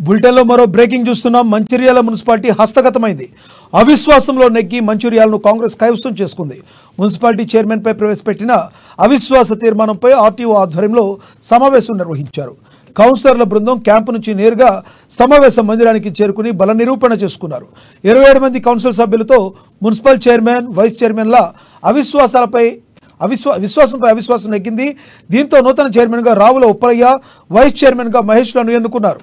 బులెటిన్లో మరో బ్రేకింగ్ చూస్తున్నాం మంచిర్యాల మున్సిపాలిటీ హస్తగతమైంది అవిశ్వాసంలో నెగ్గి మంచిర్యాలను కాంగ్రెస్ కైవసం చేసుకుంది మున్సిపాలిటీ చైర్మన్పై ప్రవేశపెట్టిన అవిశ్వాస తీర్మానంపై ఆర్టీఓ ఆధ్వర్యంలో సమావేశం నిర్వహించారు కౌన్సిలర్ల బృందం క్యాంపు నుంచి నేరుగా సమావేశ మందిరానికి చేరుకుని బల నిరూపణ చేసుకున్నారు ఇరవై ఏడు మంది కౌన్సిల్ సభ్యులతో మున్సిపల్ చైర్మన్ వైస్ చైర్మన్ల అవిశ్వాసాలపై అవిశ్వా విశ్వాసంపై అవిశ్వాసం నెగ్గింది దీంతో నూతన చైర్మన్గా రావుల ఉప్పలయ్య వైస్ చైర్మన్గా మహేష్లను ఎన్నుకున్నారు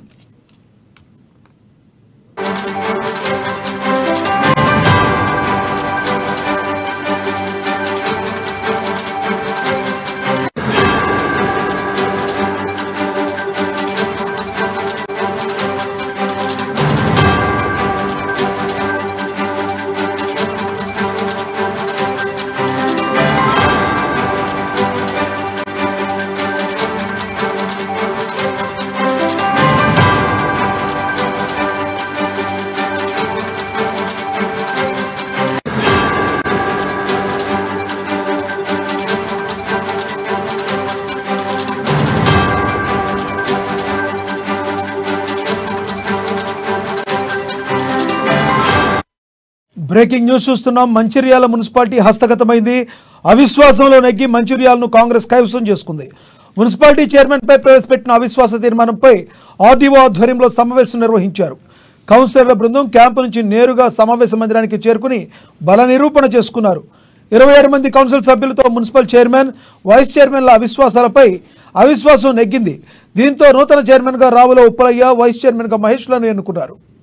బ్రేకింగ్ న్యూస్ చూస్తున్నాం మంచిర్యాల మున్సిపాలిటీ హస్తగతమైంది అవిశ్వాసంలో నెగ్గి మంచిర్యాలను కాంగ్రెస్ కైవసం చేసుకుంది మున్సిపాలిటీ చైర్మన్పై ప్రవేశపెట్టిన అవిశ్వాస తీర్మానంపై ఆర్డీఓ ఆధ్వర్యంలో సమావేశం నిర్వహించారు కౌన్సిలర్ల బృందం క్యాంపు నుంచి నేరుగా సమావేశ మందిరానికి చేరుకుని బల నిరూపణ చేసుకున్నారు ఇరవై ఏడు మంది కౌన్సిల్ సభ్యులతో మున్సిపల్ చైర్మన్ వైస్ చైర్మన్ల అవిశ్వాసాలపై అవిశ్వాసం నెగ్గింది దీంతో నూతన చైర్మన్గా రావుల ఉప్పలయ్య వైస్ చైర్మన్గా మహేష్లను ఎన్నుకున్నారు